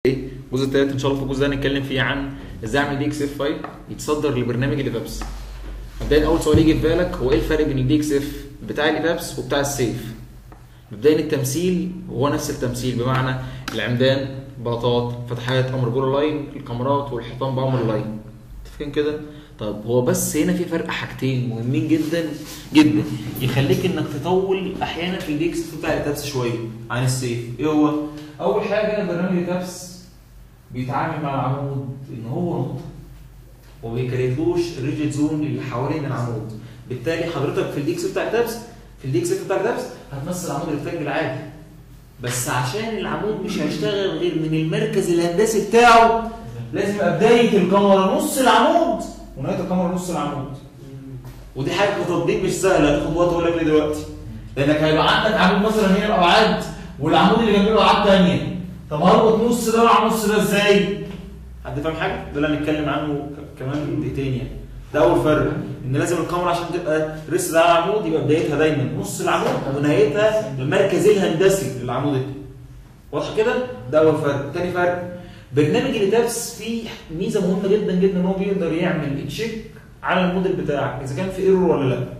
ايه الجزء الثالث ان شاء الله في الجزء ده هنتكلم فيه عن ازاي اعمل دي اكس اف فايل يتصدر لبرنامج الايفابس مبدئيا اول سؤال يجي في بالك هو ايه الفرق بين الدي اكس اف بتاع الايفابس وبتاع السيف مبدئيا التمثيل هو نفس التمثيل بمعنى العمدان بلاطات فتحات امر جوه لاين الكاميرات والحيطان بامر لاين متفقين كده طب هو بس هنا في فرق حاجتين مهمين جدا جدا يخليك انك تطول احيانا في الدي اكس اف بتاع الايفابس شويه عن السيف ايه هو اول حاجه برنامج الايفابس بيتعامل مع العمود ان هو نقطه وما بيكريتلوش الريجيد زون اللي حوالين العمود بالتالي حضرتك في الديكس بتاع التابس في الديكس بتاع التابس هتمثل عمود ريكتانجل عادي بس عشان العمود مش هيشتغل غير من المركز الهندسي بتاعه لازم يبقى بدايه الكاميرا نص العمود ونهايه الكاميرا نص العمود ودي حاجه كتطبيق مش سهله هتاخد وقت اقول لك ليه دلوقتي لانك هيبقى عندك عمود مثلا هنا الابعاد والعمود اللي جنبه ابعاد ثانيه طب هربط نص ده مع نص ده ازاي؟ حد فاهم حاجه؟ ده اللي هنتكلم عنه ك- كمان دقيقتين يعني. ده اول فرق ان لازم الكاميرا عشان تبقى ريس ده على العمود يبقى بدايتها دايما نص العمود ونهايتها المركز الهندسي للعمود ده. واضح كده؟ ده اول فرق، تاني فرق برنامج الاتابس فيه ميزه مهمه جدا جدا ان هو بيقدر يعمل تشيك على الموديل بتاعك اذا كان في ايرور ولا لا.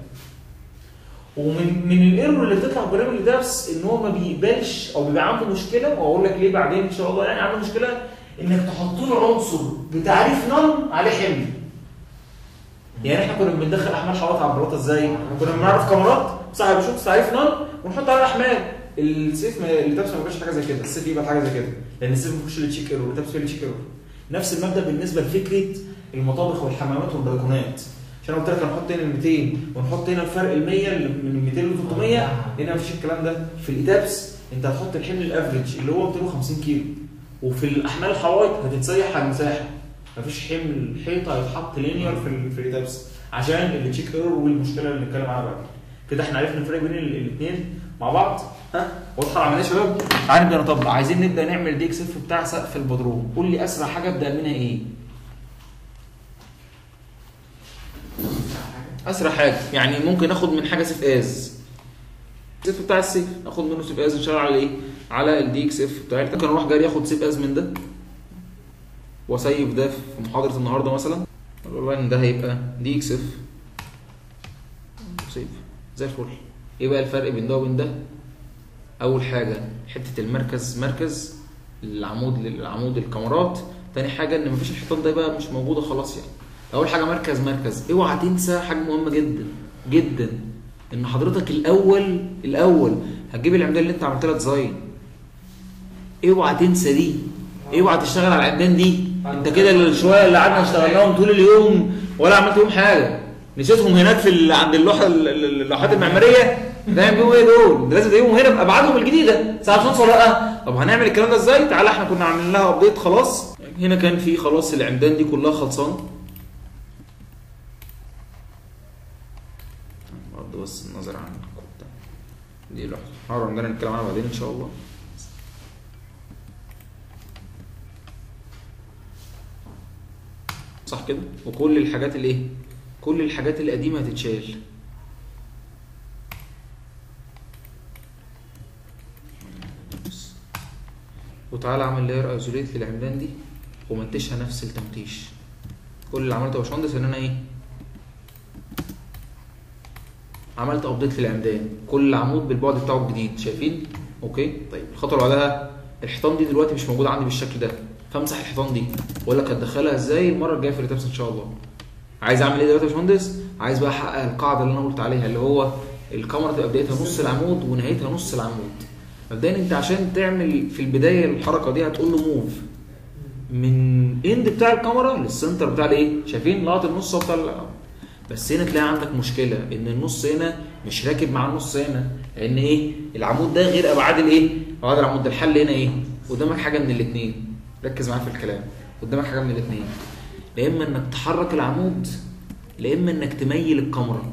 ومن من الايرور اللي بتطلع في برنامج الدرس ان هو ما بيقبلش او بيبقى عنده مشكله واقول لك ليه بعدين ان شاء الله يعني عنده مشكله انك تحط له عنصر بتعريف نون عليه حمل. يعني احنا كنا بندخل احمال حوائط على البلاطه ازاي؟ احنا كنا بنعرف كاميرات صاحب بيشوف تعريف نون ونحط عليه احمال. السيف ما التابس ما بيبقاش حاجه زي كده، السيف يبقى حاجه زي كده، لان السيف ما بيخش التشيك ايرور، التابس فيه التشيك ايرور. نفس المبدا بالنسبه لفكره المطابخ والحمامات والبلكونات. عشان أنا قلت لك هنحط هنا ال 200 ونحط هنا الفرق ال 100 اللي من 200 ل 300 هنا مفيش الكلام ده في الايتابس انت هتحط الحمل الافريج اللي هو 250 كيلو وفي الاحمال الحوائط هتتسيح على المساحه مفيش حمل حيطه هيتحط لينير في ال- في الايتابس عشان التشيك ايرور والمشكله اللي نتكلم عنها بعد كده احنا عرفنا الفرق بين الاثنين مع بعض ها واضحه العمليه يا شباب تعالى نبدا نطبق عايزين نبدا نعمل دي اكس اف بتاع سقف البدروم قول لي اسرع حاجه ابدا منها ايه اسرع حاجه يعني ممكن اخد من حاجه سيف از السيف بتاع السيف اخد منه سيف از نشتغل على ايه على الدي اكس اف بتاعي ممكن اروح جاري اخد سيف از من ده واسيف ده في محاضره النهارده مثلا والله ان ده هيبقى دي اكس اف سيف زي الفل ايه بقى الفرق بين ده وبين ده اول حاجه حته المركز مركز العمود للعمود الكاميرات تاني حاجه ان مفيش الحيطان ده بقى مش موجوده خلاص يعني اول حاجه مركز مركز اوعى تنسى حاجه مهمه جدا جدا ان حضرتك الاول الاول هتجيب العمدان اللي انت عملت لها ديزاين اوعى تنسى دي اوعى تشتغل على العمدان دي انت كده الشويه اللي قعدنا اشتغلناهم طول اليوم ولا عملت بيهم حاجه نسيتهم هناك في ال- عند اللوحه ال- ال- اللوحات المعماريه نعمل بيهم ايه دول؟ ده لازم تجيبهم هنا بابعادهم الجديده ساعه شمس ولا لا؟ طب هنعمل الكلام ده ازاي؟ تعالى احنا كنا عاملين لها ابديت خلاص هنا كان في خلاص العمدان دي كلها خلصانه برضه بس النظر عن الكود دي لوحده هنقعد عندنا نتكلم عنها بعدين ان شاء الله صح كده وكل الحاجات اللي ايه كل الحاجات القديمه هتتشال وتعالى اعمل لاير ايزوليت للعمدان دي ومنتشها نفس التمتيش كل اللي عملته يا باشمهندس ان انا ايه عملت ابديت للعمدان كل عمود بالبعد بتاعه الجديد شايفين اوكي طيب الخطوه اللي بعدها الحيطان دي دلوقتي مش موجوده عندي بالشكل ده فامسح الحيطان دي واقول لك هتدخلها ازاي المره الجايه في الريتابس ان شاء الله عايز اعمل ايه دلوقتي يا باشمهندس عايز بقى احقق القاعده اللي انا قلت عليها اللي هو الكاميرا تبقى بدايتها نص العمود ونهايتها نص العمود مبدئيا انت عشان تعمل في البدايه الحركه دي هتقول له موف من اند بتاع الكاميرا للسنتر بتاع الايه شايفين لقط النص بتاع العمود بس هنا تلاقي عندك مشكله ان النص هنا مش راكب مع النص هنا لان ايه العمود ده غير ابعاد الايه ابعاد العمود ده الحل هنا ايه قدامك حاجه من الاثنين ركز معايا في الكلام قدامك حاجه من الاثنين لا اما انك تحرك العمود لا اما انك تميل الكاميرا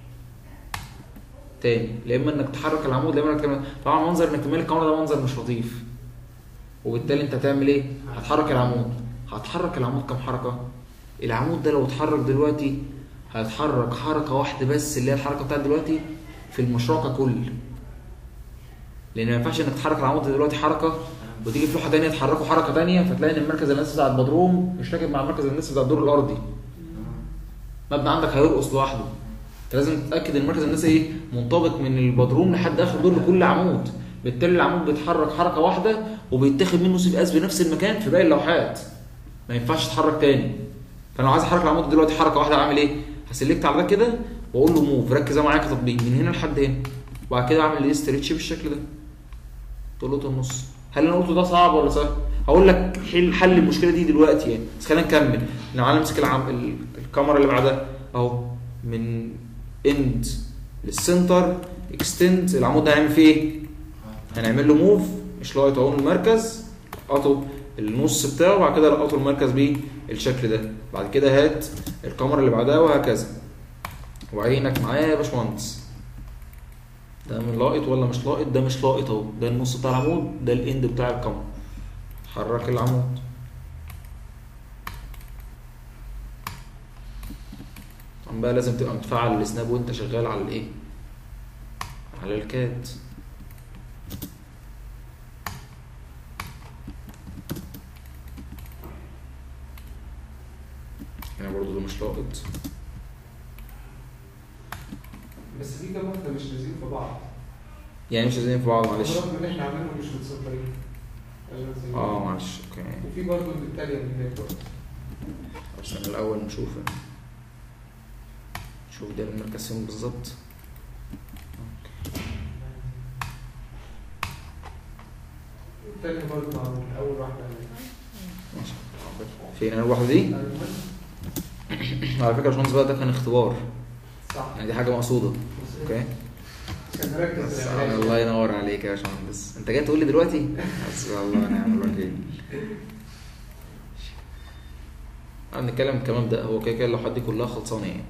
تاني لا اما انك تحرك العمود لا اما انك تميل طبعا منظر انك تميل الكاميرا ده منظر مش لطيف وبالتالي انت هتعمل ايه هتحرك العمود هتحرك العمود كم حركه العمود ده لو اتحرك دلوقتي هيتحرك حركه واحده بس اللي هي الحركه بتاعت دلوقتي في المشروع ككل لان ما ينفعش انك تحرك العمود دلوقتي حركه وتيجي في لوحه ثانيه تحركه حركه ثانيه فتلاقي ان المركز الهندسي بتاع البدروم مش راكب مع المركز الهندسي بتاع الدور الارضي مبنى عندك هيرقص لوحده انت لازم تتاكد ان المركز الهندسي ايه منطبق من البدروم لحد اخر دور لكل عمود بالتالي العمود بيتحرك حركه واحده وبيتاخد منه سيف اس بنفس المكان في باقي اللوحات ما ينفعش يتحرك تاني فانا لو عايز احرك العمود دلوقتي حركه واحده اعمل ايه هسلكت على ده كده واقول له موف ركز معايا كتطبيق من هنا لحد هنا وبعد كده اعمل ايه ستريتش بالشكل ده طولة النص هل انا قلته ده صعب ولا سهل هقول لك حل حل المشكله دي دلوقتي يعني بس خلينا نكمل لو انا امسك العم... ال- الكاميرا اللي بعدها اهو من اند للسنتر اكستند العمود ده هنعمل فيه ايه هنعمل له موف مش لايت اهو المركز قطه النص بتاعه وبعد كده لقطه المركز بيه الشكل ده بعد كده هات الكاميرا اللي بعدها وهكذا وعينك معايا يا باشمهندس ده من لاقط ولا مش لاقط ده مش لاقط اهو ده النص بتاع العمود ده الاند بتاع الكاميرا حرك العمود طبعا بقى لازم تبقى متفعل السناب وانت شغال على الايه على الكاد هنا برضو ده مش لاقط بس في كام واحده مش لازقين في بعض يعني مش لازم في بعض معلش رغم ان احنا عاملينهم مش متصدرين اه معلش اوكي وفي برضه التانية من هناك برضه بس انا الاول نشوف نشوف ده المركز فين بالظبط التانية برضه معمول اول واحده ماشي فين انا الواحده دي على فكره يا باشمهندس بقى ده كان اختبار صح يعني دي حاجه مقصوده اوكي عشان نركز بس في العلاج. الله ينور عليك يا باشمهندس انت جاي تقول لي دلوقتي حسبي الله ونعم الوكيل انا بنتكلم كمان ده هو كده كده لو حد كلها خلصانه يعني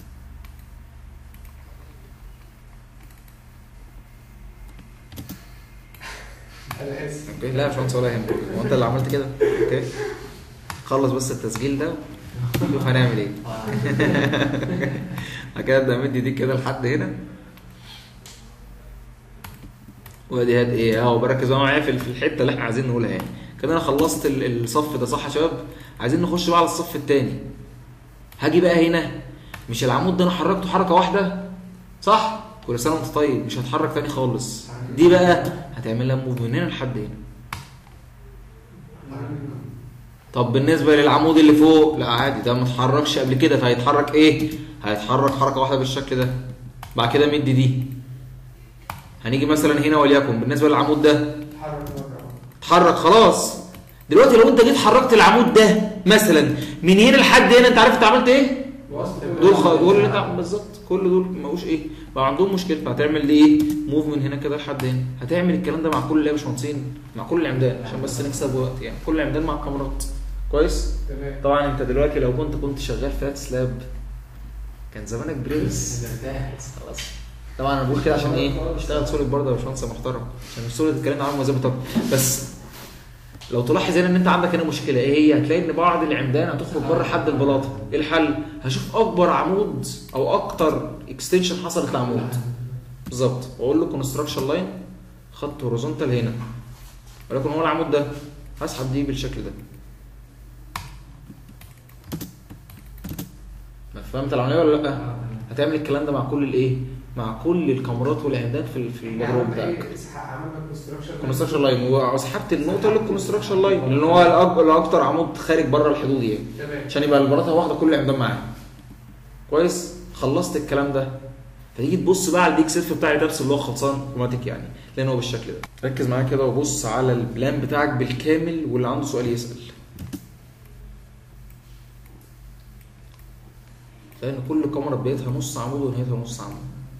انا اسف اوكي لا يا باشمهندس ولا يهمك هو انت اللي عملت كده اوكي خلص بس التسجيل ده شوف هنعمل ايه بعد كده ابدا امد ايديك كده لحد هنا وادي هات ايه اهو بركز بقى معايا في في الحته اللي احنا عايزين نقولها يعني كده انا خلصت ال- الصف ده صح يا شباب عايزين نخش بقى على الصف الثاني هاجي بقى هنا مش العمود ده انا حركته حركه واحده صح كل سنه وانت طيب مش هتحرك تاني خالص دي بقى هتعمل لها موف من هنا لحد هنا طب بالنسبه للعمود اللي فوق لا عادي ده ما اتحركش قبل كده فهيتحرك ايه هيتحرك حركه واحده بالشكل ده بعد كده مد دي هنيجي مثلا هنا وليكن بالنسبه للعمود ده اتحرك مره اتحرك خلاص دلوقتي لو انت جيت حركت العمود ده مثلا من هنا لحد هنا انت عارف انت عملت ايه وسط دول خ... دول اللي انت بالظبط كل دول ما هوش ايه بقى عندهم مشكله فهتعمل دي ايه موف من هنا كده لحد هنا هتعمل الكلام ده مع كل اللي باشمهندسين مع كل العمدان عشان بس نكسب وقت يعني كل العمدان مع الكاميرات كويس تمام طبعا انت دلوقتي لو كنت كنت شغال فات سلاب كان زمانك برنس خلاص طبعا انا بقول كده عشان ايه اشتغل سوليد برضه يا باشمهندس محترم عشان السوليد اتكلمنا عنه زي ما طب بس لو تلاحظ هنا ان انت عندك هنا مشكله ايه هي هتلاقي ان بعض العمدان هتخرج بره حد البلاطه ايه الحل هشوف اكبر عمود او اكتر اكستنشن حصلت لعمود بالظبط واقول له كونستراكشن لاين خط هوريزونتال هنا ولكن هو العمود ده هسحب دي بالشكل ده ما فهمت العمليه ولا لا هتعمل الكلام ده مع كل الايه مع كل الكاميرات والعمدان في في المجرور بتاعك عملنا كونستراكشن كونستراكشن لاين وسحبت النقطه للكونستراكشن لاين لان هو الأك- الاكتر عمود خارج بره الحدود يعني تمام عشان يبقى البلاطه واخده كل العمدان معاها كويس خلصت الكلام ده فتيجي تبص بقى على الديك سيلف بتاع الرابس اللي هو خلصان اوتوماتيك يعني لان هو بالشكل ده ركز معايا كده وبص على البلان بتاعك بالكامل واللي عنده سؤال يسال لان كل كاميرا بدايتها نص عمود ونهايتها نص عمود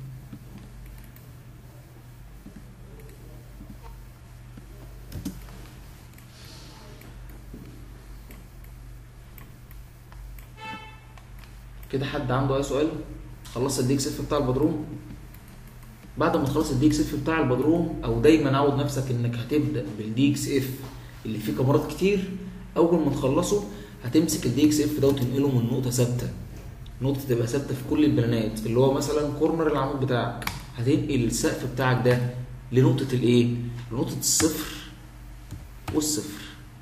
كده حد عنده اي سؤال خلصت الديك سيف بتاع البدروم بعد ما تخلص الديك سيف بتاع البدروم او دايما عود نفسك انك هتبدا بالديك سيف اللي فيه كاميرات كتير اول ما تخلصه هتمسك الديك سيف ده وتنقله من نقطه ثابته نقطه تبقى ثابته في كل البلانات اللي هو مثلا كورنر العمود بتاعك هتنقل السقف بتاعك ده لنقطه الايه لنقطه الصفر والصفر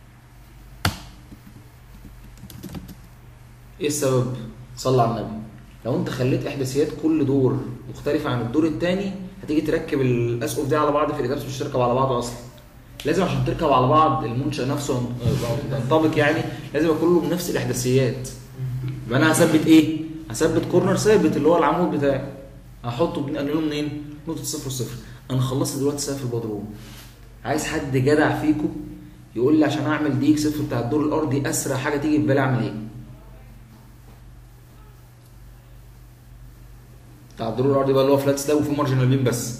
ايه السبب صلى على النبي لو انت خليت احداثيات كل دور مختلفه عن الدور الثاني هتيجي تركب الاسقف دي على بعض في الادابس مش تركب على بعض اصلا لازم عشان تركب على بعض المنشا نفسه ينطبق يعني لازم يبقى كله بنفس الاحداثيات يبقى انا هثبت ايه هثبت كورنر ثابت اللي هو العمود بتاعي هحطه بنقلله منين نقطه صفر وصفر انا خلصت دلوقتي سقف البدروم عايز حد جدع فيكم يقول لي عشان اعمل دي اكس اف بتاع الدور الارضي اسرع حاجه تيجي في بالي اعمل ايه بتاع الدور الارضي بقى اللي هو فلات سلاب وفيه مارجنال بيم بس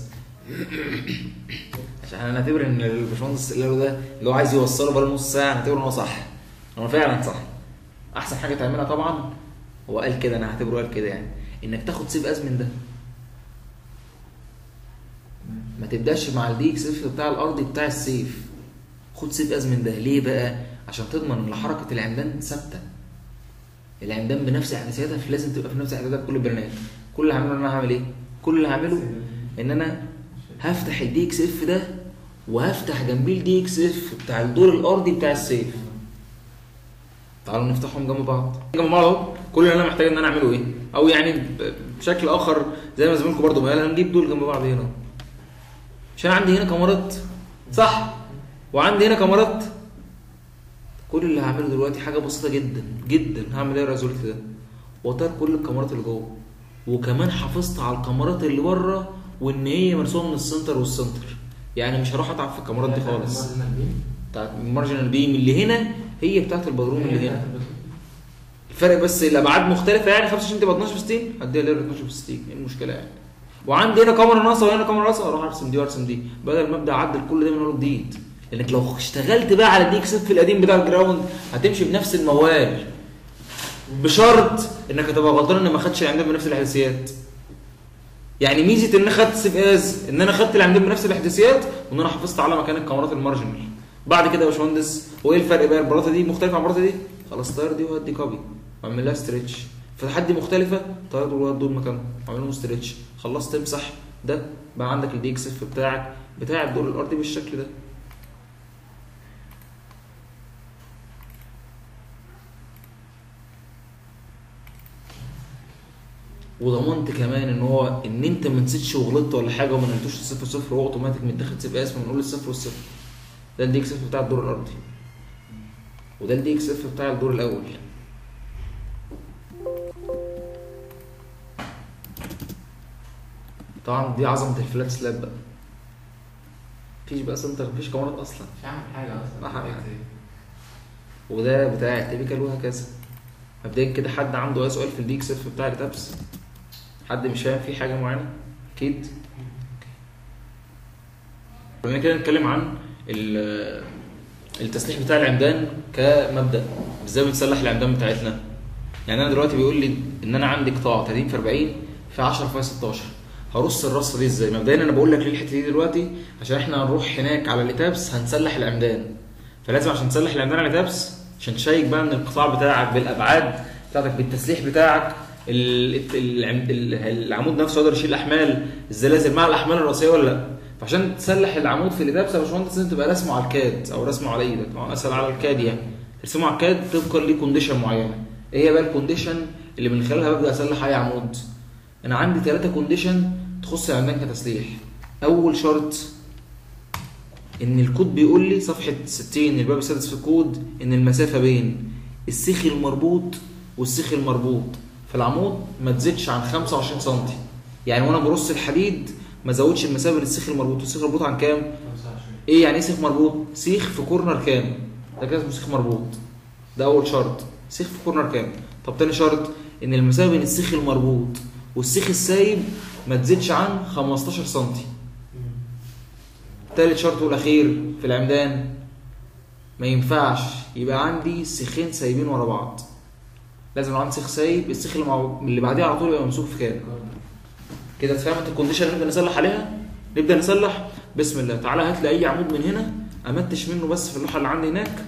عشان انا نعتبر ان الباشمهندس اللي قاله ده اللي هو عايز يوصله بقى نص ساعه نعتبر ان هو صح هو فعلا صح احسن حاجه تعملها طبعا هو قال كده انا هعتبره قال كده يعني انك تاخد سيب ازمن ده ما تبداش مع الدي اكس اف بتاع الارضي بتاع السيف خد سيب ازمن ده ليه بقى عشان تضمن ان حركه العمدان ثابته العمدان بنفس احداثياتها لازم تبقى في نفس احداثيات كل البرنامج كل اللي هعمله ان انا هعمل ايه كل اللي هعمله ان انا هفتح الدي اكس اف ده وهفتح جنبيه الدي اكس اف بتاع الدور الارضي بتاع السيف تعالوا نفتحهم جنب بعض جنب بعض اهو كل اللي انا محتاج ان انا اعمله ايه او يعني ب- بشكل اخر زي ما زميلكم برضو قال انا نجيب دول جنب بعض هنا عشان عندي هنا كاميرات صح وعندي هنا كاميرات كل اللي هعمله دلوقتي حاجه بسيطه جدا جدا هعمل ايه الريزولت ده واطير كل الكاميرات اللي جوه وكمان حافظت على الكاميرات اللي بره وان هي مرسومه من السنتر والسنتر يعني مش هروح اتعب في الكاميرات دي خالص بتاعت المارجنال بيم اللي هنا هي بتاعت البدروم اللي هنا الفرق بس الابعاد مختلفه يعني 25 تبقى 12 في 60 هديها لير 12 في 60 ايه المشكله يعني وعندي هنا كاميرا ناقصه وهنا كاميرا ناقصه اروح ارسم دي وارسم دي بدل ما ابدا اعدل كل ده من اول جديد لانك لو اشتغلت بقى على الدي اكس اف القديم بتاع الجراوند هتمشي بنفس الموال بشرط انك هتبقى غلطان ان ما خدتش العمدان بنفس الاحداثيات يعني ميزه ان انا خدت سيف از ان انا خدت العمدان بنفس الاحداثيات وان انا حافظت على مكان الكاميرات المارجنال بعد كده يا باشمهندس هو ايه الفرق بقى البلاطه دي مختلفه عن البلاطه دي خلاص طير دي وهدي كوبي واعمل لها ستريتش فتحدي مختلفه طير دول وهدي دول مكانهم واعمل لهم ستريتش خلصت تمسح ده بقى عندك الدي اكس اف بتاعك بتاع الدور الارضي بالشكل ده وضمنت كمان ان هو ان انت ما نسيتش وغلطت ولا حاجه وما نقلتوش الصفر صفر هو اوتوماتيك متاخد سيف اس فبنقول الصفر والصفر ده الدي اكس اف بتاع الدور الارضي وده الدي اكس اف بتاع الدور الاول طبعا دي عظمه الفلات سلاب بقى مفيش بقى سنتر مفيش كاميرات اصلا مش هعمل حاجه اصلا ما هعمل حاجة. وده بتاع التيبيكال وهكذا مبدئيا كده حد عنده اي سؤال في الدي اكس اف بتاع التابس حد مش فاهم فيه حاجه معينه اكيد خلينا كده نتكلم عن ال- التسليح بتاع العمدان كمبدا ازاي بنسلح العمدان بتاعتنا يعني انا دلوقتي بيقول لي ان انا عندي قطاع 30 في 40 في 10 في 16 هرص الرصه دي ازاي مبدئيا انا بقول لك ليه الحته دي دلوقتي عشان احنا هنروح هناك على الاتابس هنسلح العمدان فلازم عشان تسلح العمدان على الاتابس عشان تشيك بقى ان القطاع بتاعك بالابعاد بتاعتك بالتسليح بتاعك ال- العم- ال- العمود نفسه يقدر يشيل احمال الزلازل مع الاحمال الرئيسيه ولا لا فعشان تسلح العمود في الادابس يا باشمهندس لازم تبقى رسمه على الكاد او رسمه على ايدك او اسهل على الكاد يعني ترسمه على الكاد طبقا لكونديشن معينه ايه هي بقى الكونديشن اللي من خلالها ببدا اسلح اي عمود انا عندي ثلاثه كونديشن تخص العمدان كتسليح اول شرط ان الكود بيقول لي صفحه 60 الباب السادس في الكود ان المسافه بين السيخ المربوط والسيخ المربوط في العمود ما تزيدش عن 25 سم يعني وانا برص الحديد ما ازودش المسافه بين السيخ المربوط والسيخ المربوط عن كام 25 ايه يعني ايه سيخ مربوط سيخ في كورنر كام ده كده اسمه سيخ مربوط ده اول شرط سيخ في كورنر كام طب تاني شرط ان المسافه بين السيخ المربوط والسيخ السايب ما تزيدش عن 15 سم تالت شرط والاخير في العمدان ما ينفعش يبقى عندي سيخين سايبين ورا بعض لازم لو عندي سيخ سايب السيخ اللي, مع... اللي بعديه على طول يبقى ممسوك في كام كده اتفهمت الكونديشن اللي نبدا نصلح عليها نبدا نصلح بسم الله تعالى هات لي اي عمود من هنا امتش منه بس في اللوحه اللي عندي هناك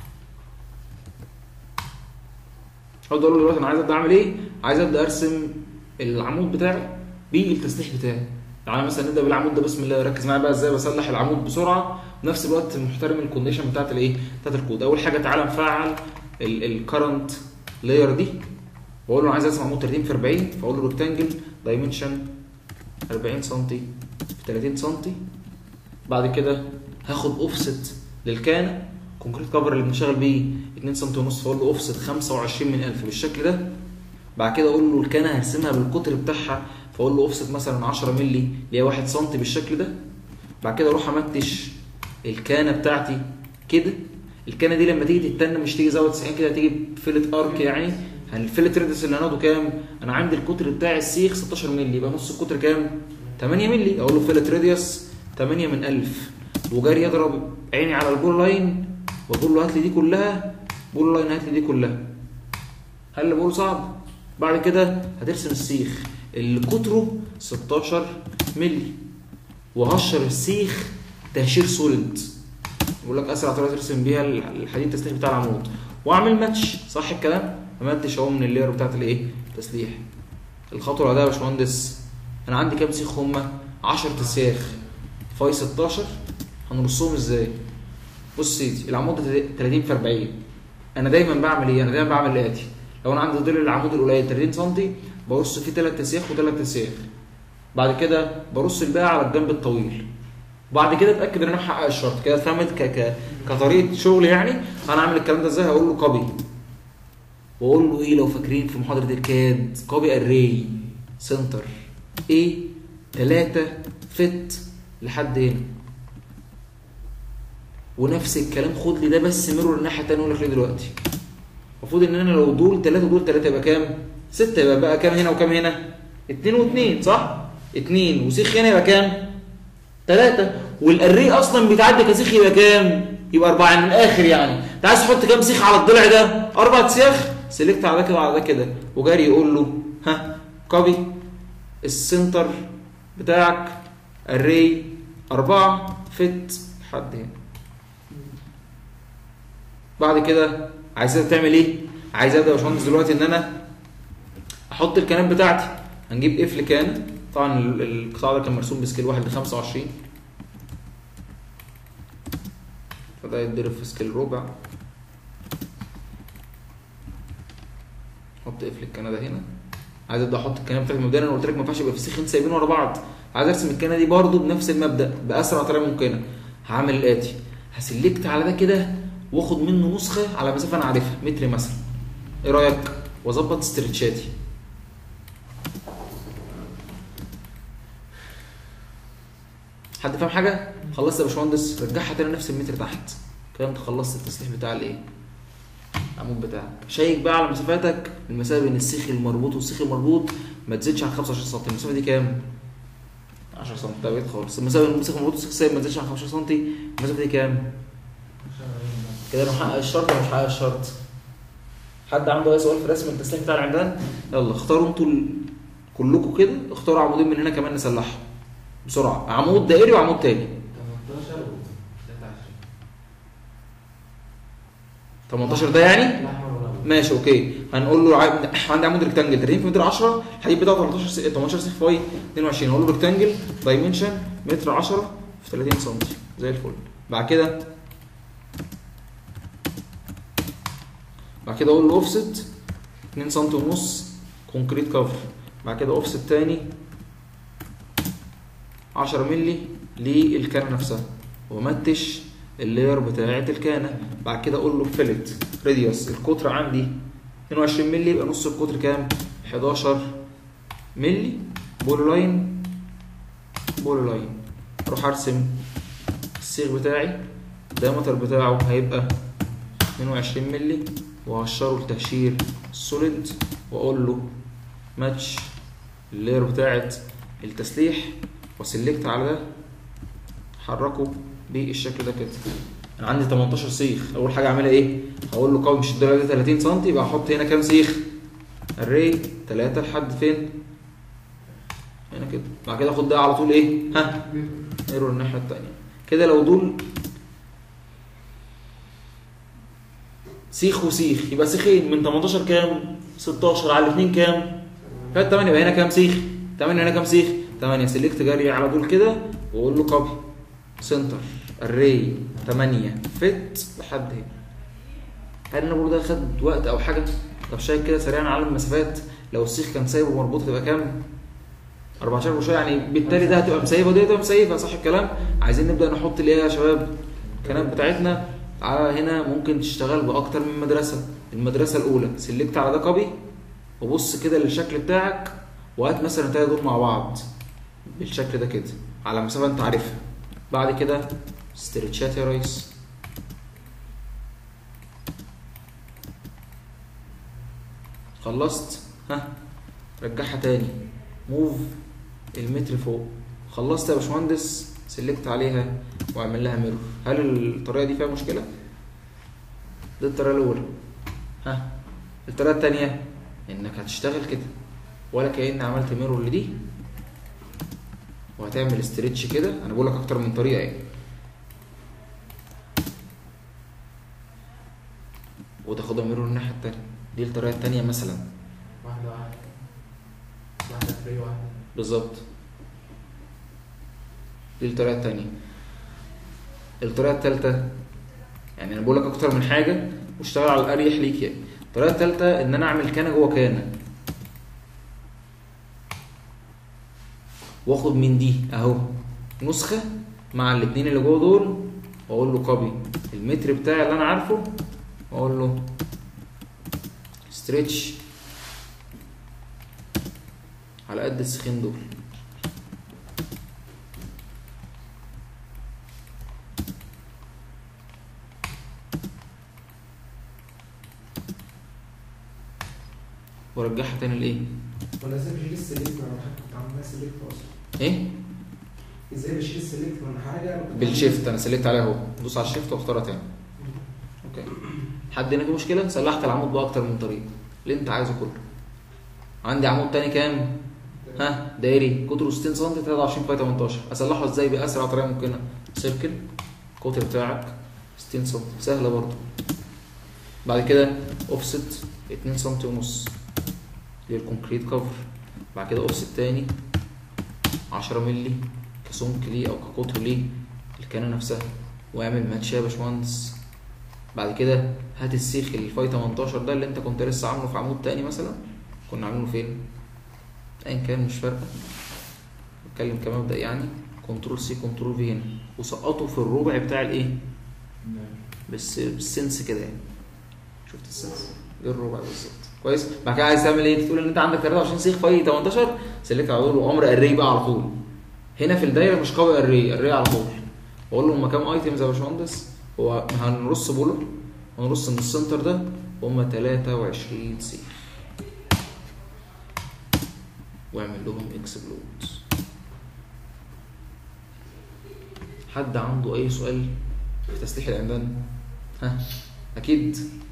اقعد اقول له دلوقتي انا عايز ابدا اعمل ايه عايز ابدا ارسم العمود بتاعي بالتسليح بتاعي تعالى مثلا نبدا بالعمود ده بسم الله ركز معايا بقى ازاي بصلح العمود بسرعه في نفس الوقت محترم الكونديشن بتاعت الايه بتاعت الكود اول حاجه تعالى نفعل الكرنت لاير دي واقول له انا عايز ارسم عمود 30 في 40 فاقول له ريكتانجل دايمنشن 40 سم في 30 سم بعد كده هاخد اوفست للكان كونكريت كفر اللي بنشتغل بيه 2 سم ونص فاقول له اوفست 25 من 1000 بالشكل ده بعد كده اقول له الكانه هرسمها بالقطر بتاعها فاقول له اوفست مثلا 10 مللي اللي هي 1 سم بالشكل ده بعد كده اروح امتش الكانه بتاعتي كده الكانه دي لما تيجي تتنى مش تيجي زاويه 90 كده تيجي فيلت ارك يعني الفيلت ريدس اللي هناخده كام؟ انا عندي القطر بتاع السيخ 16 مللي يبقى نص القطر كام؟ 8 مللي اقول له فيلت ريديوس 8 من 1000 وجاري يضرب عيني على البول لاين واقول له هات لي دي كلها بول لاين هات لي دي كلها هل اللي بقوله صعب؟ بعد كده هترسم السيخ اللي قطره 16 مللي وهشر السيخ تهشير سوليد بيقول لك اسرع طريقه ترسم بيها الحديد التسليح بتاع العمود واعمل ماتش صح الكلام اماتش اهو من اللير بتاعت الايه التسليح الخطوه اللي بعدها يا باشمهندس انا عندي كام سيخ هما 10 تسياخ فاي 16 هنرصهم ازاي بص يا سيدي العمود ده 30 في 40 انا دايما بعمل ايه انا دايما بعمل الاتي لو انا عندي ضلع العمود القليل 30 سم برص فيه 3 تسياخ و3 تسياخ بعد كده برص الباقي على الجنب الطويل بعد كده اتاكد ان انا محقق الشرط كده فهمت ك ك كطريقه شغل يعني انا اعمل الكلام ده ازاي هقول له كوبي واقول له ايه لو فاكرين في محاضره الكاد كوبي اري سنتر ايه 3 فت لحد هنا ونفس الكلام خد لي ده بس ميرور الناحيه الثانيه اقول لك ليه دلوقتي المفروض ان انا لو دول 3 ودول 3 يبقى كام 6 يبقى بقى كام هنا وكام هنا 2 و2 صح 2 وسيخ هنا يبقى كام 3 والاري اصلا بيتعدي كسيخ يبقى كام يبقى 4 من الاخر يعني انت عايز تحط كام سيخ على الضلع ده اربع سياخ سيلكت على ده كده وعلى ده كده وجاري يقول له ها كوبي السنتر بتاعك اري 4 فت لحد هنا بعد كده عايزها تعمل ايه عايز ابدا يا باشمهندس دلوقتي ان انا احط الكنات بتاعتي هنجيب قفل كان طبعا القطاع ده كان مرسوم بسكيل 1 ل 25 فده يتضرب في سكيل ربع احط قفل الكنه ده هنا عايز ابدا احط الكنه بتاعتي مبدئيا انا قلت لك ما ينفعش يبقى في سيخين سايبين ورا بعض عايز ارسم الكنه دي برده بنفس المبدا باسرع طريقه ممكنه هعمل الاتي هسلكت على ده كده واخد منه نسخه على مسافه انا عارفها متر مثلا ايه رايك واظبط استرتشاتي حد فاهم حاجه خلصت يا باشمهندس رجعها تاني نفس المتر تحت كده انت خلصت التسليح بتاع الايه العمود بتاعك شيك بقى على مسافاتك المسافه بين السيخ المربوط والسيخ المربوط ما تزيدش عن 25 سم المسافه دي كام 10 سم ده بقيت خالص المسافه بين السيخ المربوط والسيخ السايب ما تزيدش عن 15 سم المسافه دي كام كده انا محقق الشرط ولا مش محقق الشرط حد عنده اي سؤال في رسم التسليح بتاع العمدان يلا اختاروا انتوا ال... كلكم كده اختاروا عمودين من هنا كمان نسلحهم بسرعه عمود دائري وعمود تاني 18 و 18 ده يعني الاحمر والابيض ماشي اوكي هنقول له ع- عندي عمود ريكتانجل 30 في متر 10 الحديد بتاعه 18 س- 18 سي فاي 22 اقول له ريكتانجل دايمنشن متر 10 في 30 سم زي الفل بعد كده بعد كده اقول له اوفست 2 سم ونص كونكريت كفر بعد كده اوفست تاني 10 مللي للكانه نفسها ومتش اللاير بتاعه الكانه بعد كده اقول له فيلت راديوس القطر عندي 22 مللي يبقى نص القطر كام 11 مللي بول لاين بول لاين اروح ارسم الصيغ بتاعي الدايمتر بتاعه هيبقى 22 مللي وهشره لتهشير سوليد واقول له ماتش اللاير بتاعت التسليح وسلكت على ده حركه بالشكل ده كده انا عندي 18 سيخ اول حاجه اعملها ايه هقول له قوي مش الدرجه دي 30 سم يبقى احط هنا كام سيخ الري 3 لحد فين هنا كده بعد كده اخد ده على طول ايه ها ايرور الناحيه الثانيه كده لو دول سيخ وسيخ يبقى سيخين من 18 كام 16 على الاثنين كام فات 8 يبقى هنا كام سيخ 8 هنا كام سيخ 8 سيلكت جري على دول كده واقول له كوبي سنتر الري 8 فت لحد هنا هل انا برضه ده خد وقت او حاجه طب شايف كده سريعا على المسافات لو السيخ كان سايبه مربوط تبقى كام 14 وشويه يعني بالتالي ده هتبقى مسيبه ودي هتبقى مسيبه صح الكلام عايزين نبدا نحط اللي هي يا شباب الكلام بتاعتنا على هنا ممكن تشتغل باكتر من مدرسه المدرسه الاولى سلكت على ده كوبي وبص كده للشكل بتاعك وهات مثلا التلاته دول مع بعض بالشكل ده كده على مسافه انت عارفها بعد كده استرتشات يا ريس خلصت ها رجعها تاني موف المتر فوق خلصت يا باشمهندس سلكت عليها واعمل لها ميرور هل الطريقه دي فيها مشكله دي الطريقه الاولى ها الطريقه الثانيه انك هتشتغل كده ولا كأن عملت ميرور لدي وهتعمل استريتش كده انا بقول لك اكتر من طريقه يعني وتاخدها ميرور الناحيه التانيه دي الطريقه التانيه مثلا واحدة واحدة واحدة فري واحدة بالظبط دي الطريقه التانيه الطريقه التالته يعني انا بقول لك اكتر من حاجه واشتغل على الاريح ليك يعني الطريقه التالته ان انا اعمل كانه جوه كانه واخد من دي اهو نسخه مع الاتنين اللي جوه دول واقول له كوبي المتر بتاعي اللي انا عارفه واقول له ستريتش على قد السخين دول وارجعها تاني لايه ولا ازاي بشيل السلكت وانا كنت عاملها سلكت اصلا ايه ازاي بشيل السلكت من حاجة أنا كنت بالشيفت انا سلكت عليها اهو دوس على الشيفت واختارها تاني اوكي حد هنا في مشكله صلحت العمود باكتر من طريقه اللي انت عايزه كله عندي عمود تاني كام ها دايري قطره 60 سم 23 في 18 اصلحه ازاي باسرع طريقه ممكنه سيركل القطر بتاعك 60 سم سهله برضه بعد كده اوفست 2 سم ونص للكونكريت كفر بعد كده اوفست تاني 10 مللي كسمك ليه او كقطر ليه الكانه نفسها واعمل ماتش يا باشمهندس بعد كده هات السيخ الفاي 18 ده اللي انت كنت لسه عامله في عمود تاني مثلا كنا عاملينه فين ايا كان مش فارقه بتكلم كمبدا يعني كنترول سي كنترول في هنا وسقطه في الربع بتاع الايه بس بالسنس كده يعني شفت السنس ده الربع بالظبط كويس بعد كده عايز تعمل ايه تقول ان انت عندك 23 سيخ فاي 18 سلكت على طول وامر اري بقى على طول هنا في الدايره مش قوي اري اري على طول واقول له هما كام ايتمز يا باشمهندس هو هنرص بولر هنرص من السنتر ده هما 23 سيخ واعمل لهم اكسبلود حد عنده اي سؤال في تسليح العمدان ها اكيد